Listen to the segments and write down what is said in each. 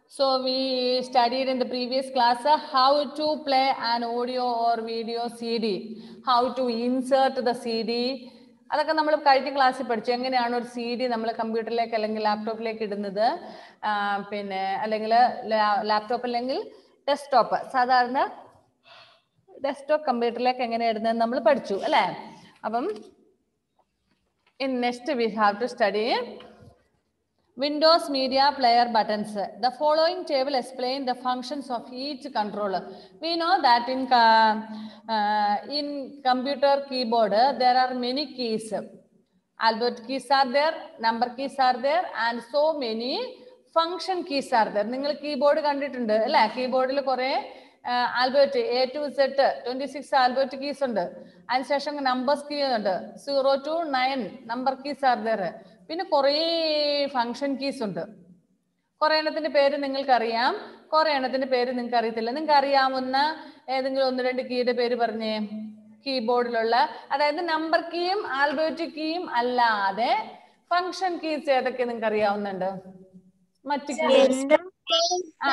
So we studied in the previous class uh, how to play an audio or video CD, how to insert the CD. അതൊക്കെ നമ്മൾ കഴിഞ്ഞ ക്ലാസ്സിൽ പഠിച്ചു എങ്ങനെയാണ് ഒരു സി ഡി നമ്മൾ കമ്പ്യൂട്ടറിലേക്ക് അല്ലെങ്കിൽ ലാപ്ടോപ്പിലേക്ക് ഇടുന്നത് ആ, പിന്നെ അല്ലെങ്കിൽ ലാപ്ടോപ്പ് അല്ലെങ്കിൽ ഡെസ്ക്ടോപ്പ് സാധാരണ ഡെസ്ക്ടോപ്പ് കമ്പ്യൂട്ടറിലേക്ക് എങ്ങനെ ഇടുന്നത് നമ്മൾ പഠിച്ചു അല്ലേ അപ്പം in next we have to study Windows Media Player buttons. The following table explain the functions of each controller. We know that in uh, uh, in computer keyboard uh, there are many keys. Albert keys are there, number keys are there, and so many function keys are there. നിങ്ങൾ keyboard കണ്ടിട്ടുണ്ട് അല്ലെ കീബോർഡിൽ കുറെ alphabet A to Z twenty six alphabet keys ഉണ്ട് അതിനുശേഷം numbers key ഉണ്ട് zero to nine number keys are there പിന്നെ കുറേ ഫങ്ഷൻ കീസ് ഉണ്ട് കുറെ എണ്ണത്തിന്റെ പേര് നിങ്ങൾക്കറിയാം കുറെ എണ്ണത്തിന്റെ പേര് നിങ്ങൾക്ക് അറിയത്തില്ല നിങ്ങൾക്ക് അറിയാവുന്ന ഏതെങ്കിലും ഒന്ന് രണ്ട് കീയുടെ പേര് പറഞ്ഞേ കീബോർഡിലുള്ള അതായത് നമ്പർ കീയും ആൽബർട്ട് കീയും അല്ലാതെ ഫങ്ഷൻ കീസ് ഏതൊക്കെ നിങ്ങൾക്ക് അറിയാവുന്നുണ്ട് മറ്റു കീ ആ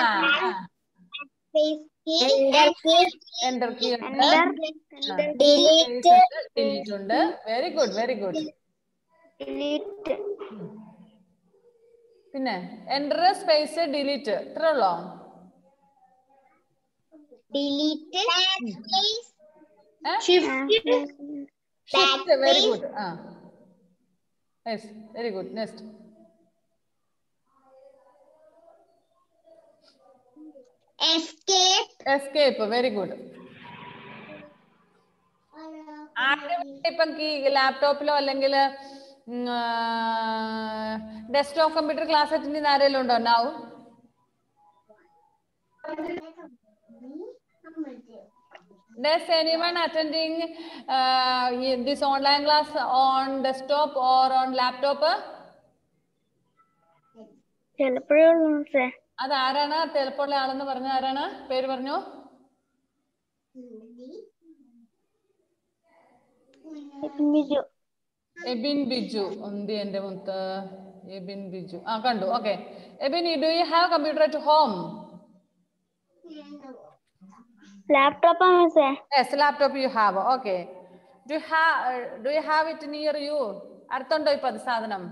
എൻ്റർ കീ ഉണ്ട് ഡിലീറ്റ് ഉണ്ട് വെരി ഗുഡ് വെരി ഗുഡ് പിന്നെ എൻ്റർ സ്പേസ് ഡിലീറ്റ് ഇത്രേ ഉള്ളോ ഷിഫ്റ്റ് വെരി ഗുഡ് ആ yes very good next escape very good ഇപ്പം കീ ലാപ്ടോപ്പിലോ അല്ലെങ്കിൽ ഡെസ്ക്ടോപ്പ് കമ്പ്യൂട്ടർ ക്ലാസ് അറ്റൻഡ് ചെയ്യുന്ന ആരെങ്കിലും ഉണ്ടോ നാവ് Does anyone attending uh, this online class on desktop or on laptop? ചിലപ്പോഴേ ഉള്ളൂ മിസ്സേ അത് ആരാണ് തെളിപ്പുള്ള ആളെന്ന് പറഞ്ഞ ആരാണ് പേര് പറഞ്ഞു ബിജു എബിൻ ബിജു എന്ത് എന്റെ മുത്ത് എബിൻ ബിജു ആ കണ്ടു okay Ebin do you have computer at home ലാപ്ടോപ്പാ മിസ്സേ yes laptop you have okay do have do you have it near you അടുത്തുണ്ടോ ഇപ്പൊ അത് സാധനം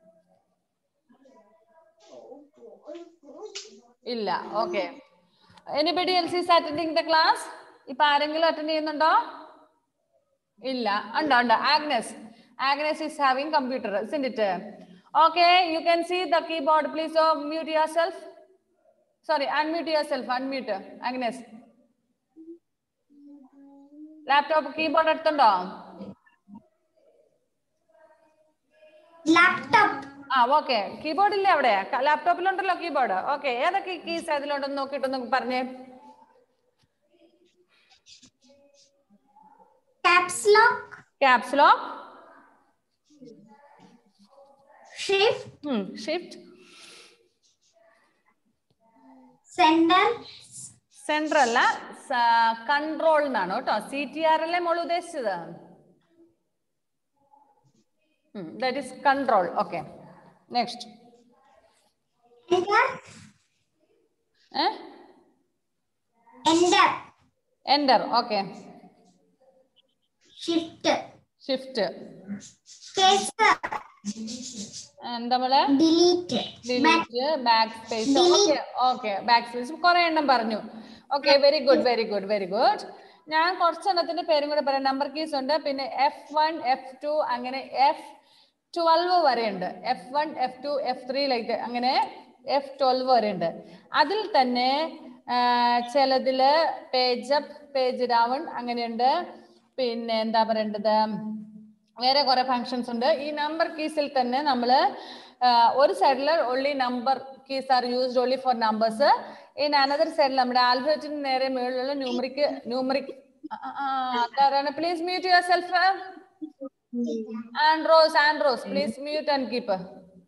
ഇല്ല okay anybody else is attending the class ഇപ്പൊ ആരെങ്കിലും അറ്റൻഡ് ചെയ്യുന്നുണ്ടോ ഇല്ല ഉണ്ടോ ഉണ്ട് Agnes Agnes is having computer it okay you can see the keyboard please mute yourself sorry unmute yourself unmute Agnes laptop keyboard എടുത്തുണ്ടോ laptop ആ ഓക്കെ കീബോർഡ് ഇല്ലേ അവിടെ ലാപ്ടോപ്പിലുണ്ടല്ലോ കീബോർഡ് ഓക്കെ ഏതൊക്കെ കീസ് അതിലുണ്ടെന്ന് നോക്കിയിട്ടൊന്ന് പറഞ്ഞേ caps lock caps lock shift shift sender central അല്ല control എന്നാണ് കേട്ടോ സി ടി ആർ അല്ലേ മോൾ ഉദ്ദേശിച്ചത് that is control okay next enter ഏ enter enter okay shift shift space നമ്മള് delete delete backspace okay okay backspace കുറെ എണ്ണം പറഞ്ഞു okay very good very good very good ഞാൻ കുറച്ചെണ്ണത്തിന്റെ പേരും കൂടെ പറയാം നമ്പർ കീസ് ഉണ്ട് പിന്നെ എഫ് വൺ എഫ് ടു അങ്ങനെ എഫ് ട്വൽവ് വരെ ഉണ്ട് F one F two F three like അങ്ങനെ എഫ് ട്വൽവ് വരെ ഉണ്ട് അതിൽ തന്നെ ആ, ചിലതില് പേജ് അപ്പ് പേജ് ഡൗൺ അങ്ങനെയുണ്ട് പിന്നെ എന്താ പറയേണ്ടത് വേറെ കുറെ ഫങ്ഷൻസ് ഉണ്ട് ഈ നമ്പർ കീസിൽ തന്നെ നമ്മൾ ഒരു സൈഡിൽ only number keys are used only for numbers in another സൈഡിൽ നമ്മുടെ ആൽഫബറ്റിന് നേരെ മുകളിലുള്ള ന്യൂമറിക് ന്യൂമറിക് ആരാണ് please mute yourself Andros Andros please mute and keep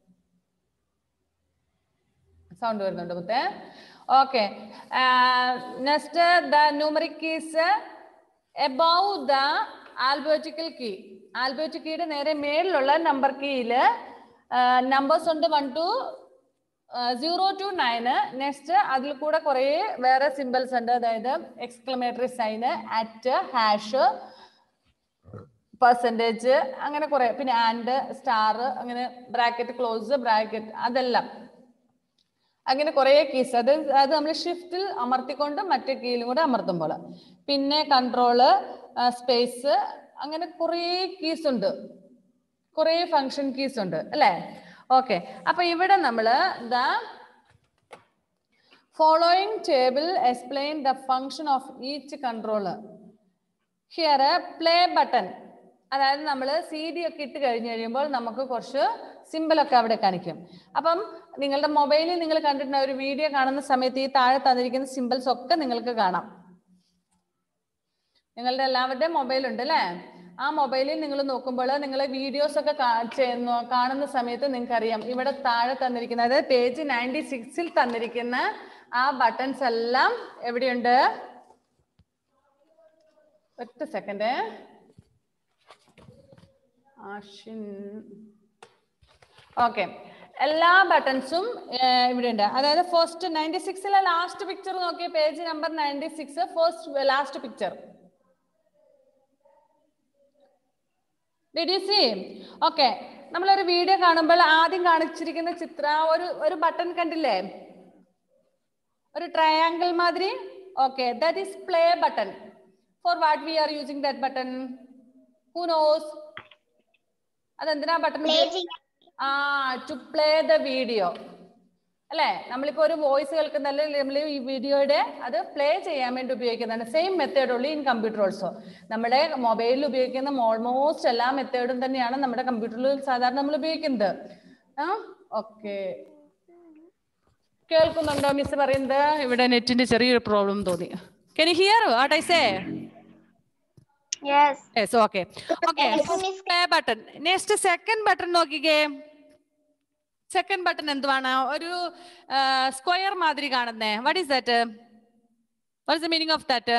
sound വരുന്നുണ്ട് മുത്തേ okay next the numeric keys above the alphabetical key alphabetic കീയുടെ നേരെ മേളിലുള്ള നമ്പർ കീയിൽ നമ്പേഴ്സ് ഉണ്ട് one two zero two nine next അതിൽ കൂടെ കുറേ വേറെ സിമ്പിൾസ് ഉണ്ട് അതായത് exclamatory sign at hash percentage അങ്ങനെ കുറെ പിന്നെ ആൻഡ് സ്റ്റാർ അങ്ങനെ ബ്രാക്കറ്റ് ക്ലോസ് ബ്രാക്കറ്റ് അതെല്ലാം അങ്ങനെ കുറേ കീസ് അത് അത് നമ്മൾ ഷിഫ്റ്റിൽ അമർത്തിക്കൊണ്ട് മറ്റേ കീയിലും കൂടെ അമർത്തുമ്പോൾ പിന്നെ കൺട്രോള് സ്പേസ് അങ്ങനെ കുറേ കീസ് ഉണ്ട് കുറേ ഫങ്ഷൻ കീസ് ഉണ്ട് അല്ലേ ഓക്കെ അപ്പൊ ഇവിടെ നമ്മൾ the following table explain the function of each controller here play button അതായത് നമ്മൾ സി ഡി ഒക്കെ ഇട്ട് കഴിഞ്ഞ് കഴിയുമ്പോൾ നമുക്ക് കുറച്ച് സിമ്പിളൊക്കെ അവിടെ കാണിക്കും അപ്പം നിങ്ങളുടെ മൊബൈലിൽ നിങ്ങൾ കണ്ടിട്ടുള്ള ഒരു വീഡിയോ കാണുന്ന സമയത്ത് ഈ താഴെ തന്നിരിക്കുന്ന സിമ്പിൾസ് ഒക്കെ നിങ്ങൾക്ക് കാണാം നിങ്ങളുടെ എല്ലാവരുടെയും മൊബൈൽ ഉണ്ട് അല്ലേ ആ മൊബൈലിൽ നിങ്ങൾ നോക്കുമ്പോൾ നിങ്ങൾ വീഡിയോസ് ഒക്കെ കാ- ചെയ്യുന്നു കാണുന്ന സമയത്ത് നിങ്ങൾക്ക് അറിയാം ഇവിടെ താഴെ തന്നിരിക്കുന്ന അതായത് പേജ് നയൻറ്റി സിക്സിൽ തന്നിരിക്കുന്ന ആ ബട്ടൺസ് എല്ലാം എവിടെയുണ്ട് ഒറ്റ സെക്കൻഡ് ആഷിൻ ഓക്കെ എല്ലാ ബട്ടൺസും ഇവിടെ ഉണ്ട് അതായത് ഫസ്റ്റ് നയൻറ്റി സിക്സിലെ ലാസ്റ്റ് പിക്ചർ നോക്കിയ page number ninety six first last picture did you see okay നമ്മളൊരു വീഡിയോ കാണുമ്പോൾ ആദ്യം കാണിച്ചിരിക്കുന്ന ചിത്ര ഒരു ഒരു ബട്ടൺ കണ്ടില്ലേ ഒരു ട്രയാങ്കിൾ മാതിരി okay that is play button for what we are using that button who knows അതെന്തിനാ ബട്ടൺ ആ ടു പ്ലേ ദ വീഡിയോ അല്ലേ നമ്മളിപ്പോ ഒരു വോയിസ് കേൾക്കുന്നല്ലേ നമ്മൾ ഈ വീഡിയോയുടെ അത് പ്ലേ ചെയ്യാൻ വേണ്ടി ഉപയോഗിക്കുന്നതാണ് സെയിം മെത്തേഡ് ഉള്ളൂ ഇൻ കമ്പ്യൂട്ടർ ഓൾസോ നമ്മുടെ മൊബൈലിൽ ഉപയോഗിക്കുന്ന ഓൾമോസ്റ്റ് എല്ലാ മെത്തേഡും തന്നെയാണ് നമ്മുടെ കമ്പ്യൂട്ടറിൽ സാധാരണ നമ്മൾ ഉപയോഗിക്കുന്നത് ആ ഓക്കെ കേൾക്കുന്നുണ്ടോ മിസ് പറയുന്നത് ഇവിടെ നെറ്റിന്റെ ചെറിയൊരു പ്രോബ്ലം തോന്നി can you hear what I say yes yes okay okay play button next second button നോക്കിക്കേ സെക്കൻഡ് ബട്ടൺ എന്തുവാണ് ഒരു സ്ക്വയർ മാതിരി കാണുന്നേ what is that what is the meaning of that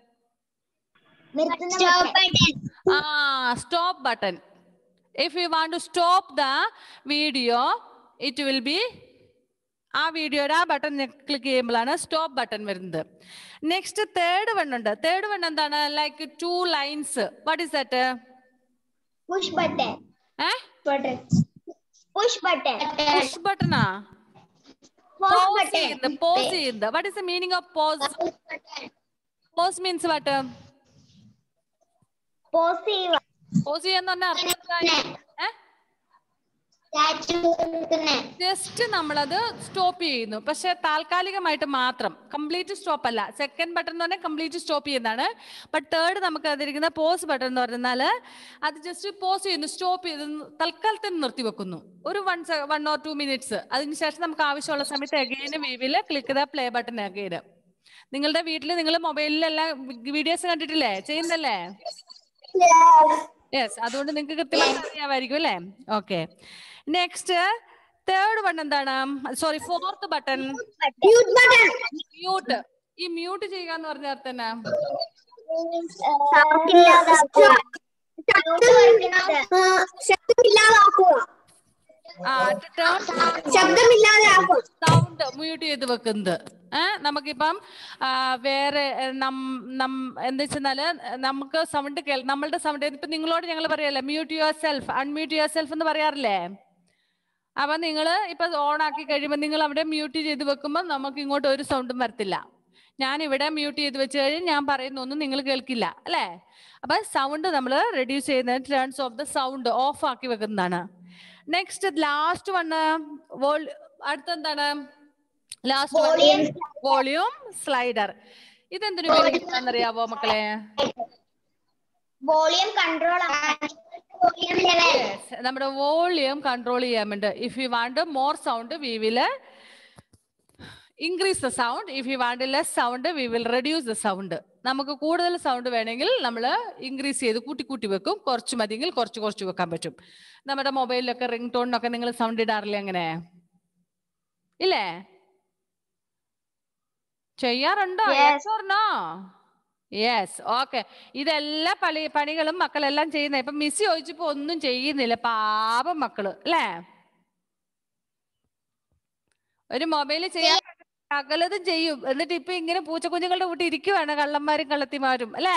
ആ stop button if you want to stop the video it will be ആ വീഡിയോയുടെ ആ button click ചെയ്യുമ്പോഴാണ് സ്റ്റോപ്പ് ബട്ടൺ വരുന്നത് നെക്സ്റ്റ് തേർഡ് വൺ ഉണ്ട് തേർഡ് വൺ എന്താണ് like two lines what is that Push button. ഏ Button. Push button. Push ബട്ടണാ Pause pause button. ചെയ്യുന്നത് പോസ് ചെയ്യുന്നത് what is the meaning of pause pause means what Pause ചെയ്യുക. Pause ചെയ്യാന്ന് പറഞ്ഞാൽ അർത്ഥം എന്താ? ഏ Statue നിൽക്കുന്നെ. ജസ്റ്റ് നമ്മളത് സ്റ്റോപ്പ് ചെയ്യുന്നു പക്ഷെ താൽക്കാലികമായിട്ട് മാത്രം കംപ്ലീറ്റ് സ്റ്റോപ്പ് അല്ല സെക്കൻഡ് ബട്ടൺ എന്ന് പറഞ്ഞാൽ കംപ്ലീറ്റ് സ്റ്റോപ്പ് ചെയ്യുന്നതാണ് ബട്ട് തേർഡ് നമുക്ക് അതിരിക്കുന്ന പോസ് ബട്ടൺ എന്ന് പറഞ്ഞാൽ അത് ജസ്റ്റ് പോസ് ചെയ്യുന്നു സ്റ്റോപ്പ് ചെയ്ത് തൽക്കാലത്തിന് നിർത്തി വെക്കുന്നു ഒരു one one or two minutes അതിനുശേഷം നമുക്ക് ആവശ്യമുള്ള സമയത്ത് again we will click the play button again നിങ്ങളുടെ വീട്ടിൽ നിങ്ങൾ മൊബൈലിലെല്ലാം വീഡിയോസ് കണ്ടിട്ടില്ലേ ചെയ്യുന്നല്ലേ യെസ് അതുകൊണ്ട് നിങ്ങൾക്ക് കൃത്യമായിട്ട് അറിയാമായിരിക്കും അല്ലേ ഓക്കെ നെക്സ്റ്റ് തേർഡ് വൺ എന്താണ് sorry fourth button Mute button. Mute ഈ മ്യൂട്ട് ചെയ്യുക എന്ന് പറഞ്ഞ അർത്ഥം എന്നാ Sound ഇല്ലാതാക്കുക. Sound കുറയ്ക്കുന്നത്. ശബ്ദമില്ലാതാക്കുക. ആ ശബ്ദമില്ലാതാക്കുക. സൗണ്ട് മ്യൂട്ട് ചെയ്ത് വെക്കുന്നത് ഏഹ് നമുക്കിപ്പം ആ, വേറെ ഏ, നം- നം- എന്താ വെച്ചാല് നമുക്ക് സൗണ്ട് കേൾ നമ്മളുടെ സൗണ്ട് ഇപ്പൊ നിങ്ങളോട് ഞങ്ങൾ പറയല്ലേ mute yourself unmute yourself എന്ന് പറയാറില്ലേ അപ്പൊ നിങ്ങൾ ഇപ്പൊ ഓൺ ആക്കി കഴിയുമ്പോൾ നിങ്ങൾ അവിടെ മ്യൂട്ട് ചെയ്ത് വെക്കുമ്പോൾ നമുക്ക് ഇങ്ങോട്ട് ഒരു സൗണ്ടും വരത്തില്ല ഞാൻ ഇവിടെ മ്യൂട്ട് ചെയ്ത് വെച്ച് കഴിഞ്ഞാൽ ഞാൻ പറയുന്നൊന്നും നിങ്ങൾ കേൾക്കില്ല അല്ലേ അപ്പൊ സൗണ്ട് നമ്മൾ റെഡ്യൂസ് ചെയ്യുന്ന turns off the sound off ആക്കി വെക്കുന്നതാണ് നെക്സ്റ്റ് ലാസ്റ്റ് വണ് അടുത്തെന്താണ് ലാസ്റ്റ് Volume. വോളിയൂം സ്ലൈഡർ ഇതെന്തിനു ഉപയോഗിക്കുന്നറിയാവോ മക്കളെ volume control volume level Yes, നമ്മുടെ വോളിയം കൺട്രോൾ ചെയ്യാൻ വേണ്ടി if you want more sound we will increase the sound if you want less sound we will reduce the sound നമുക്ക് കൂടുതൽ sound വേണമെങ്കിൽ നമ്മൾ ഇൻക്രീസ് ചെയ്ത് കൂട്ടി കൂട്ടി വെക്കും കുറച്ച് മതിയെങ്കിൽ കുറച്ച് കുറച്ച് വെക്കാൻ പറ്റും നമ്മുടെ മൊബൈലിലൊക്കെ റിംഗ് ടോണിനൊക്കെ നിങ്ങൾ സൗണ്ട് ഇടാറില്ലേ അങ്ങനെ ഇല്ലേ ചെയ്യാറുണ്ടോ Yes. യെസ് ഓക്കെ ഇതെല്ലാ പണി പണികളും മക്കളെല്ലാം ചെയ്യുന്ന ഇപ്പൊ മിസ് ചോദിച്ചപ്പോ ഒന്നും ചെയ്യുന്നില്ല പാപം മക്കള് അല്ലേ ഒരു മൊബൈൽ ചെയ്യാൻ സകലതും ചെയ്യും എന്നിട്ട് ഇപ്പൊ ഇങ്ങനെ പൂച്ചക്കുഞ്ഞുങ്ങളുടെ കൂട്ടി ഇരിക്കുവാണ് കള്ളന്മാരും കള്ളത്തിമാരും അല്ലേ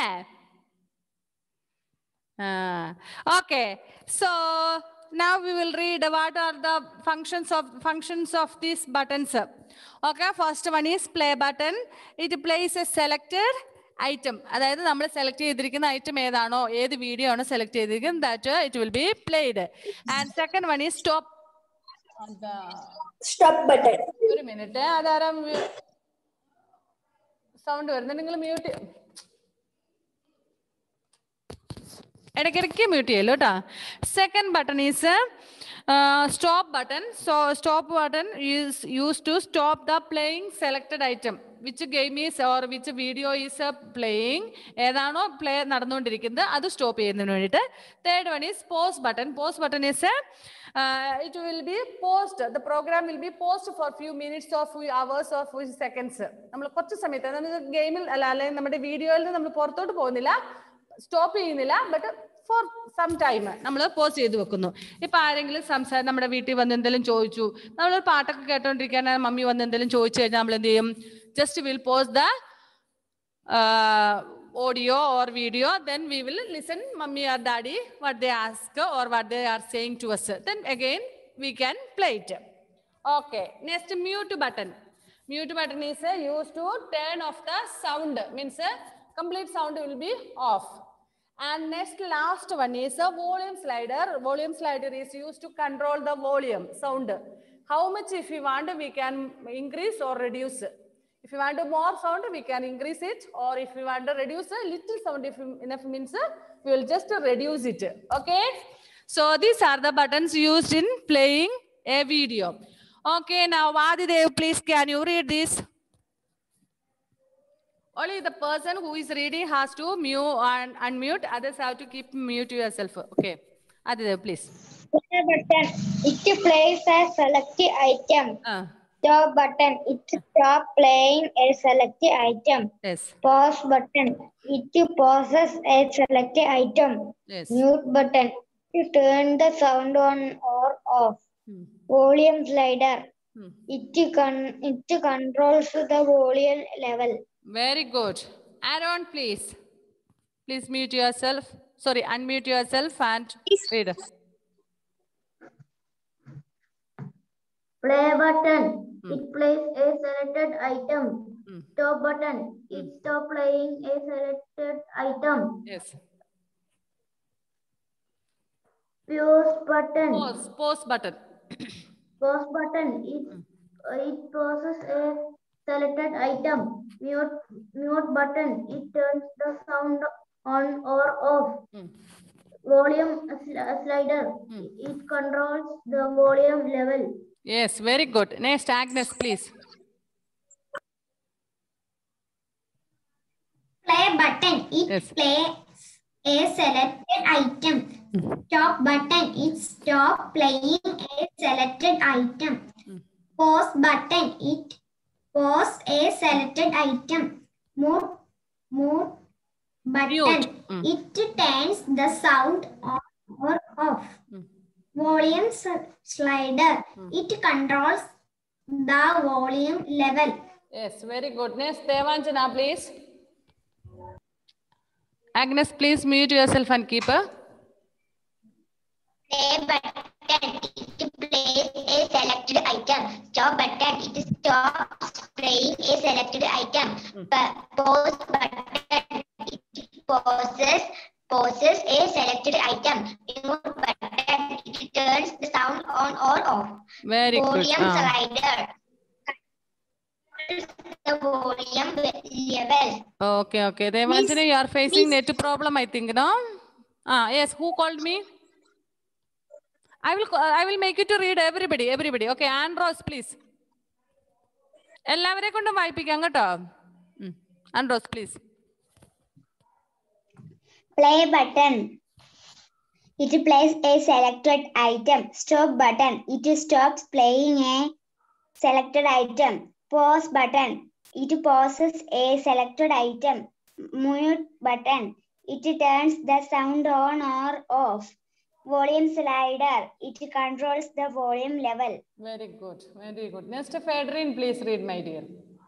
okay so now we will read what are the functions of functions of these buttons okay first one is play button it plays a selected item അതായത് നമ്മൾ സെലക്ട് ചെയ്തിരിക്കുന്ന ഐറ്റം ഏതാണോ ഏത് വീഡിയോ ആണോ സെലക്ട് ചെയ്തിരിക്കുന്നത് that it will be played and second one is stop stop button ഒരു minute അതാരം sound വരുന്നത് നിങ്ങൾ മ്യൂട്ട് ഇടയ്ക്കിടയ്ക്ക് മ്യൂട്ട് ചെയ്യല്ലോ കേട്ടോ second button is stop button so stop button is use to stop the playing selected item which game is or which video is playing ഏതാണോ play നടന്നുകൊണ്ടിരിക്കുന്നത് അത് സ്റ്റോപ്പ് ചെയ്യുന്നതിന് വേണ്ടിയിട്ട് third one is pause button pause button is it will be post the program will be pause for few minutes or few hours or few seconds നമ്മൾ കുറച്ച് സമയത്ത് നമുക്ക് ഗെയിമിൽ അല്ല അല്ലെങ്കിൽ നമ്മുടെ വീഡിയോയിൽ നിന്ന് നമ്മൾ പുറത്തോട്ട് പോകുന്നില്ല സ്റ്റോപ്പ് ചെയ്യുന്നില്ല ബട്ട് ഫോർ സം ടൈം നമ്മൾ പോസ് ചെയ്ത് വെക്കുന്നു ഇപ്പൊ ആരെങ്കിലും സംസാരം നമ്മുടെ വീട്ടിൽ വന്ന് എന്തെങ്കിലും ചോദിച്ചു നമ്മളൊരു പാട്ടൊക്കെ കേട്ടോണ്ടിരിക്കാൻ മമ്മി വന്ന് എന്തെങ്കിലും ചോദിച്ചു കഴിഞ്ഞാൽ നമ്മൾ എന്ത് ചെയ്യും just will pause the audio or video then we will listen mummy or daddy what they ask or what they are saying to us then again we can play it okay next mute button mute button is uh, used to turn off the sound means uh, complete sound will be off and next last one is a volume slider volume slider is used to control the volume sound how much if we want we can increase or reduce if you want more sound, we can increase it. Or if you want to reduce a little sound, if enough means, uh, we will just reduce it. Okay. So these are the buttons used in playing a video. Okay. Now, Vadidev, please can you read this? Only the person who is reading has to mute and unmute. Others have to keep mute yourself. Okay. Adidev, please. Play button. It plays a selected item. Uh, Stop button. It stop playing a selected item. yes. Pause button. It pauses a selected item. Yes. Mute button. To turn the sound on or off. Hmm. Volume slider. Hmm. It con it controls the volume level. Very good. Aaron, please. Please mute yourself. Sorry, unmute yourself and read. Play button. Hmm. It plays a selected item. Hmm. Stop button. It stop playing a selected item. Yes. Pause button. Pause. Pause button. Pause button. It it pauses a selected item. Mute mute button. It turns the sound on or off. Hmm. Volume sl- slider. Hmm. It controls the volume level. Yes, very good. Next, Agnes, please. Play button. It Yes. plays a selected item. Stop button. It stop playing a selected item. Mm. Pause button. It pause a selected item. Mute mute button. Mute. Mm. It turns the sound on or off. Mm. Volume s- slider. It controls the volume level. Yes, very good. Next, Devanjana, please. Agnes, please mute yourself and keep a. Play button. It plays a selected item. Stop button. It stops playing a selected item. Pa- Pause button. It pauses pauses a selected item. Mute button. It turns the sound on or off. Very good. volume Ah. slider. Controls The volume level. Okay, okay. Devanjana, you are facing net problem, I think, no? Ah, yes. Who called me? I will. ca- I will make you to read everybody. Everybody. Okay. Andros, please. എല്ലാവരെ കൊണ്ടും വായിപ്പിക്കാം കേട്ടോ Andros please Play button. It plays a selected item. Stop button. It stops playing a selected item. Pause button. It pauses a selected item. Mute button. It turns the sound on or off. volume slider. It controls the volume level. Very good, very good. Next, Fedrin, please read, my dear.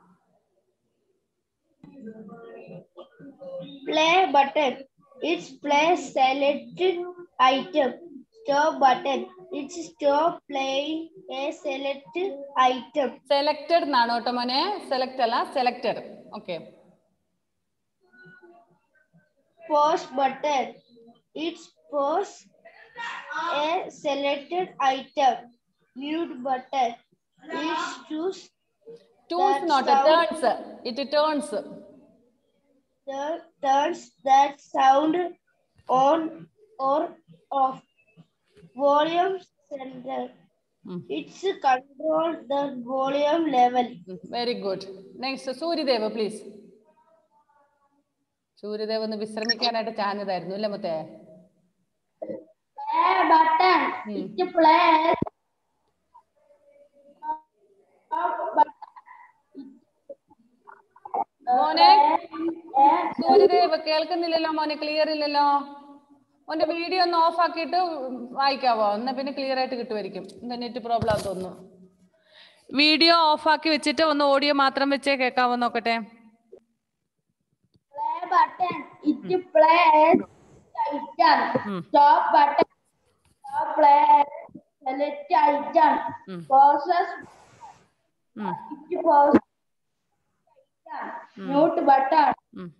Play button. It's play selected item. Stop button. It's stop playing a selected item. Selected എന്നാണ് കേട്ടോ മോനെ select അല്ല selected okay Pause button. It's pause a selected item. Mute button. It's choose ടൂസ് That not sound- turns it turns the turns that sound on or off. Volume center. It's control the volume level. Very good next Suryadev please Suryadev ഒന്ന് വിശ്രമിക്കാനായിട്ട് ചാഞ്ഞതായിരുന്നു അല്ലേ മുത്തേ Play button. Hmm. It plays. മോനെ സൂര്യദേവ് കേൾക്കുന്നില്ലല്ലോ മോനെ clear ഇല്ലല്ലോ മോന്റെ വീഡിയോ ഒന്ന് ഓഫ് ആക്കിയിട്ട് വായിക്കാവോ എന്നാ പിന്നെ ക്ലിയർ ആയിട്ട് കിട്ടുമായിരിക്കും എന്താ നെറ്റ് പ്രോബ്ലം ആണെന്ന് തോന്നുന്നു വീഡിയോ ഓഫ് ആക്കി വെച്ചിട്ട് ഒന്ന് ഓഡിയോ മാത്രം വെച്ചേ കേൾക്കാവോ നോക്കട്ടെ Play button. It plays item. Hmm. Stop button. Stop play. Select item. Hmm. Pauses. ഉം, It pauses. Item. Mute button. ഉം,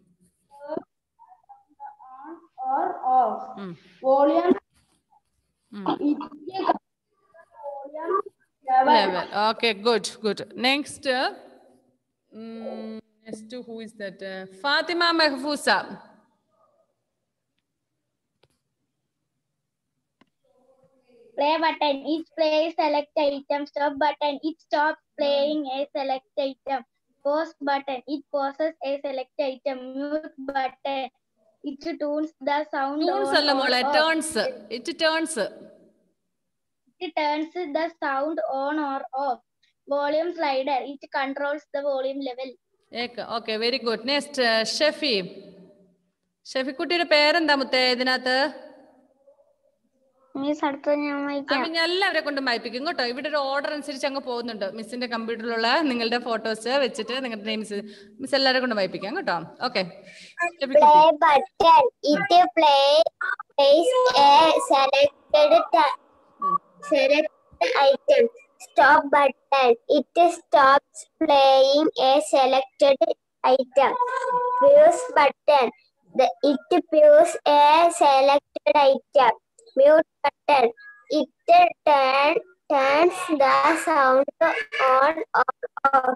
On or off. ഉം, Volume. ഉം. It volume level. level. Okay, good, good. Next, uh, mm, next who is that? Uh, Fatima Mahfouza. Play button. It plays select item. Stop button. It stops playing a select item. Pause button. It pauses a select item. Mute button. It tunes the sound Tunes on അല്ല or മോളെ off. turns. It turns. It turns the sound on or off. Volume slider. It controls the volume level. Okay very good next Shefi ഷെഫിക്കുട്ടിയുടെ പേരെന്താ മുത്തേ ഇതിനകത്ത് miss അടുത്തത് ഞാൻ വായിക്കാം അപ്പൊ ഞാൻ എല്ലാവരെ കൊണ്ടും വായിപ്പിക്കും കേട്ടോ ഇവിടെ ഒരു ഓർഡർ അനുസരിച്ച് അങ്ങ് പോകുന്നുണ്ട് മിസ്സിന്റെ കമ്പ്യൂട്ടറിലുള്ള നിങ്ങളുടെ ഫോട്ടോസ് വെച്ചിട്ട് നിങ്ങളുടെ നെയിംസ് മിസ് എല്ലാവരെ കൊണ്ടും വായിപ്പിക്കാം കേട്ടോ okay Play button. It play plays a selected ti- selected item. Stop button. It stops playing a selected item. Pause button. The it pause a selected item. Mute button. It turn, turns the sound on or off.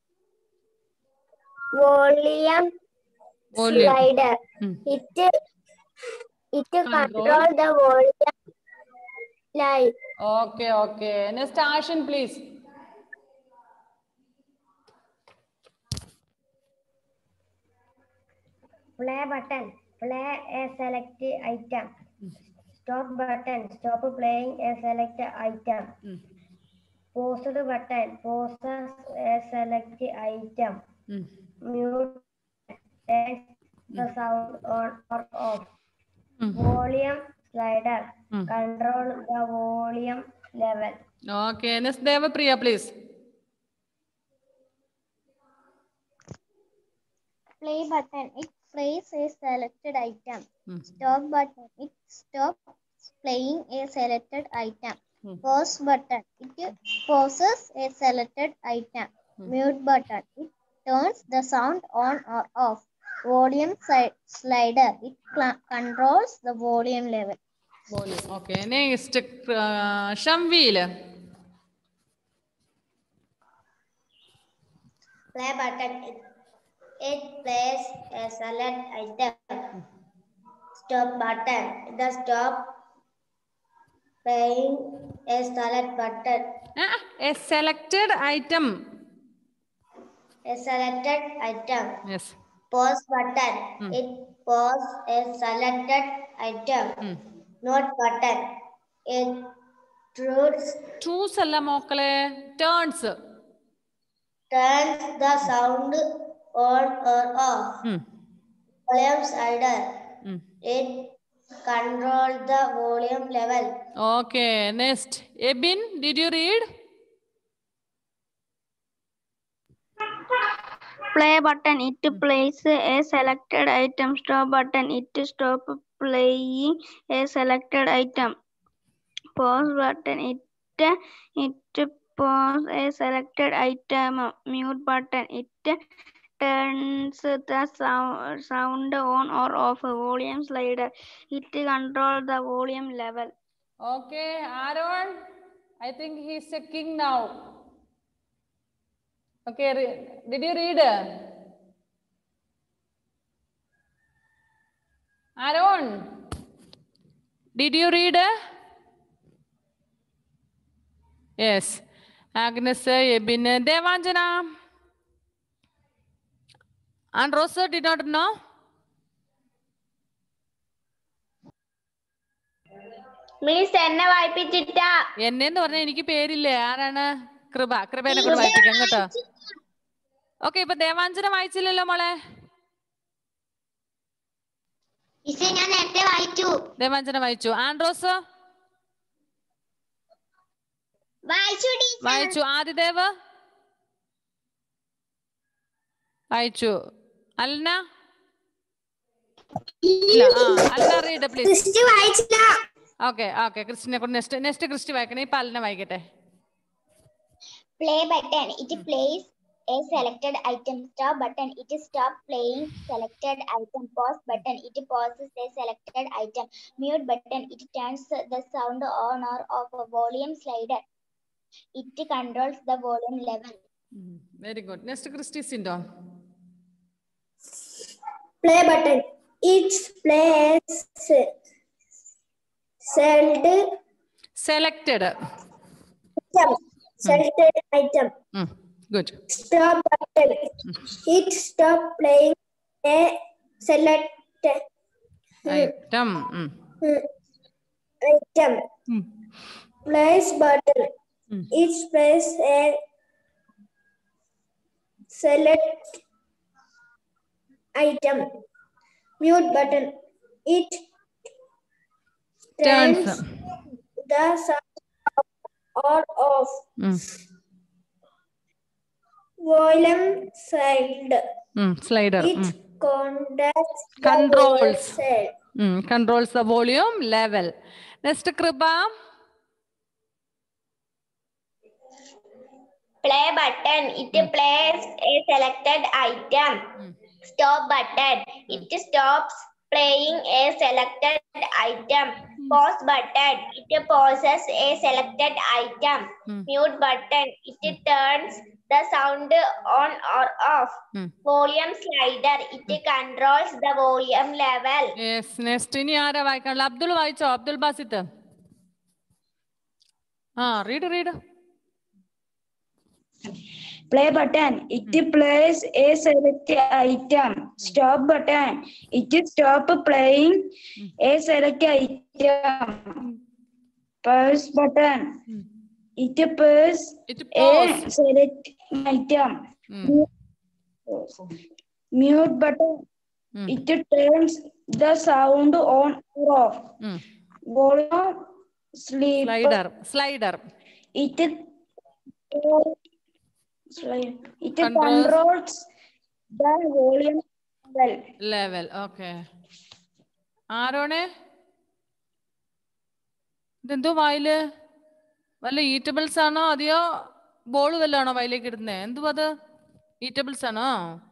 Volume Volume. slider. Hmm. It it Control. control the volume light. Okay okay next Ashan please Play button. Play a select item. Stop button. Stop playing a select item. Pause the button. Pauses a select item. Mute. Turns the sound on or off. Volume slider. Hmm. Control the volume level. Okay next Devapriya please Play button. It plays a selected item. Hmm. Stop button. It stops playing a selected item. Hmm. Pause button. It pauses a selected item. Mute button. It turns the sound on or off. Volume si- slider. It cl- controls the volume level. Volume okay next Shamveel Play button. It, it plays a select item. Stop button. The stop playing a select button. A selected item A selected item. Yes Pause button. Hmm. It pause a selected item. Note button. It truths two's അല്ല മോക്കളെ turns turns the sound on or off. Volume slider. It control the volume level. Okay, next. Ebin, did you read? Play button. It plays a selected item. Stop button. It stop playing a selected item. Pause button. It it pause a selected item. Mute button. It turns the sound sound on or off. Volume slider. It control the volume level. Okay, Aaron, I think he's a king now. Okay, re- did you read? Aaron, did you read? Yes. Agnes, Ebin, Devanjana. And Rosa did not know? Miss എന്നെ വായിപ്പിച്ചിട്ട എന്നെന്ന് പറഞ്ഞാൽ എനിക്ക് പേരില്ലേ ആരാണ് കൃപ കൃപേനെ കൊണ്ട് വായിപ്പിക്കാം കേട്ടോ okay ഇപ്പൊ ദേവാഞ്ജന വായിച്ചില്ലല്ലോ മോളെ മിസ്സേ ഞാൻ നേരത്തെ വായിച്ചു ദേവാഞ്ജന വായിച്ചു ആൻഡ്രോസ് വായിച്ചു വായിച്ചു ആദിദേവ് വായിച്ചു അൽന ഇല്ല ആ അൽന റീഡ് പ്ലീസ് വായിച്ചില്ല ഓക്കെ ഓക്കെ ക്രിസ്റ്റിനെ കൊണ്ട് നെക്സ്റ്റ് നെക്സ്റ്റ് ക്രിസ്റ്റി വായിക്കണേ ഇപ്പൊ അൽന വായിക്കട്ടെ play button it plays a selected item stop button it stop playing selected item pause button it pauses a selected item mute button it turns the sound on or off a volume slider it controls the volume level very good next Christy Sindo play button it plays selected selected item selected item good stop button it stop playing a selected item item place button Mm. it plays a select item mute button it Turns. turns the sound on off volume side slider it conducts the Controls. volume side. Controls the volume level next Kripa play button it plays a selected item stop button it stops playing a selected item pause button it pauses a selected item Hmm. mute button it turns the sound on or off Hmm. volume slider it controls the volume level yes next ഇനി ആരാ വായിക്കാനുള്ള അബ്ദുൾ വായിച്ചോ അബ്ദുൾ ബാസിത്ത് ആ read read Play button. It plays a selected item. Stop button. It stop playing a selected item. Pause button. It pause it a pause select item. Mute button. It turns the sound on or off. Volume sleep. Slider slider It slide. It Controls. controls the volume level. Level okay ആരോണേ ഇതെന്തോ വായില് വല്ല eatables ആണോ അതെയോ ball വല്ലതാണോ വായിലേക്ക് ഇടുന്നേ എന്തുവാ അത് eatables ആണോ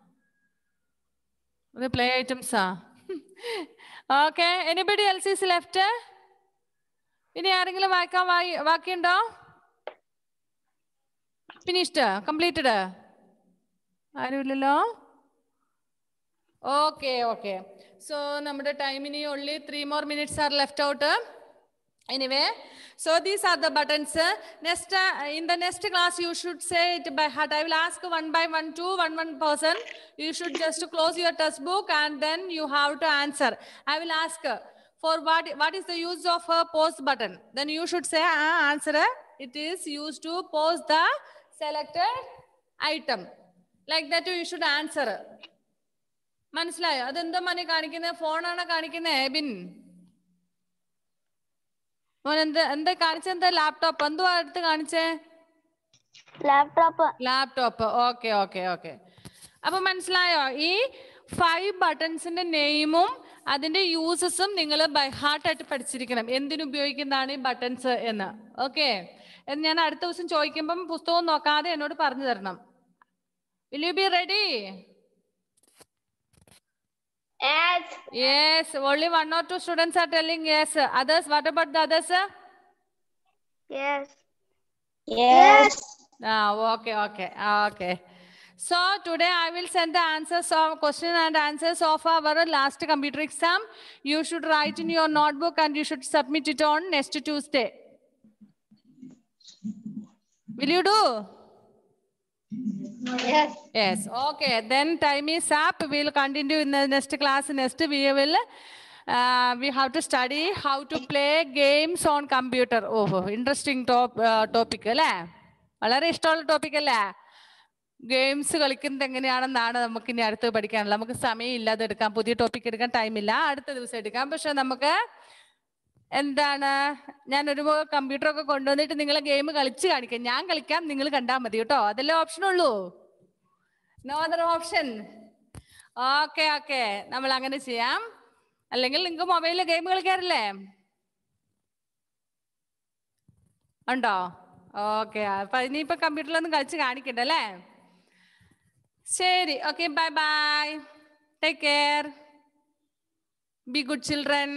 അത് പ്ലേ ഐറ്റംസാ okay anybody else is left ഇനി ആരെങ്കിലും വായിക്കാൻ വായി ബാക്കിയുണ്ടോ ഫിനിഷ്ഡ് കംപ്ലീറ്റഡ് ആരുമില്ലല്ലോ ഓക്കെ ഓക്കെ സോ നമ്മുടെ ടൈമിന് only three more minutes are left out anyway so these are the buttons next uh, in the next class you should say it by heart i will ask one by one to one one person you should just close your textbook and then you have to answer i will ask uh, for what what is the use of a pause button then you should say uh, answer uh, it is used to pause the selected item like that you should answer മനസ്സിലായോ അതെന്താ മനെ കാണിക്കുന്നത് ഫോണാണോ കാണിക്കുന്നത് എബിൻ മോൻ എന്ത് എന്താ കാണിച്ചെന്താ laptop എന്തുവാ എടുത്ത് കാണിച്ചേ laptop laptop okay okay okay അപ്പൊ മനസ്സിലായോ ഈ ഫൈവ് ബട്ടൺസിന്റെ നെയിമും അതിന്റെ യൂസസും നിങ്ങൾ ബൈ ഹാർട്ട് ആയിട്ട് പഠിച്ചിരിക്കണം എന്തിനു ഉപയോഗിക്കുന്നതാണ് ഈ ബട്ടൺസ് എന്ന് ഓക്കെ എന്ന് ഞാൻ അടുത്ത ദിവസം ചോദിക്കുമ്പം പുസ്തകം നോക്കാതെ എന്നോട് പറഞ്ഞു തരണം will you be ready Yes. Yes only one or two students are telling yes others what about the others yes Yes. Ah, okay, okay, ah, okay. So today I will send the answers of question and answers of our last computer exam. You should write in your notebook and you should submit it on next Tuesday. Will you do? Yes. Yes. Okay. Then time is up. We'll continue in the next class. Next we will. Uh, we have to study how to play games on computer. Oh, interesting top, uh, topic അല്ലേ വളരെ ഇഷ്ടമുള്ള topic അല്ലേ games കളിക്കുന്നത് എങ്ങനെയാണെന്നാണ് നമുക്ക് ഇനി അടുത്ത് പഠിക്കാനുള്ളത് നമുക്ക് സമയം ഇല്ലാതെ എടുക്കാം പുതിയ ടോപ്പിക് എടുക്കാൻ ടൈമില്ല അടുത്ത ദിവസം എടുക്കാം പക്ഷെ നമുക്ക് എന്താണ് ഞാൻ ഒരു കമ്പ്യൂട്ടർ ഒക്കെ കൊണ്ടുവന്നിട്ട് നിങ്ങളെ ഗെയിം കളിച്ച് കാണിക്കാം ഞാൻ കളിക്കാം നിങ്ങൾ കണ്ടാൽ മതി കേട്ടോ അതല്ലേ ഓപ്ഷൻ ഉള്ളൂ no other option okay okay നമ്മൾ അങ്ങനെ ചെയ്യാം അല്ലെങ്കിൽ നിങ്ങൾക്ക് മൊബൈലിൽ ഗെയിം കളിക്കാറില്ലേ ഉണ്ടോ ഓക്കെ അപ്പൊ ഇനിയിപ്പോ കമ്പ്യൂട്ടറിലൊന്നും കളിച്ച് കാണിക്കണ്ട അല്ലേ ശരി okay bye bye take care be good children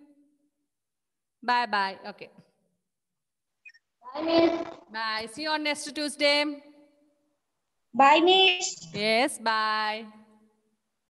bye bye okay Bye, Miss. Bye see on next Tuesday Bye, Miss. Yes by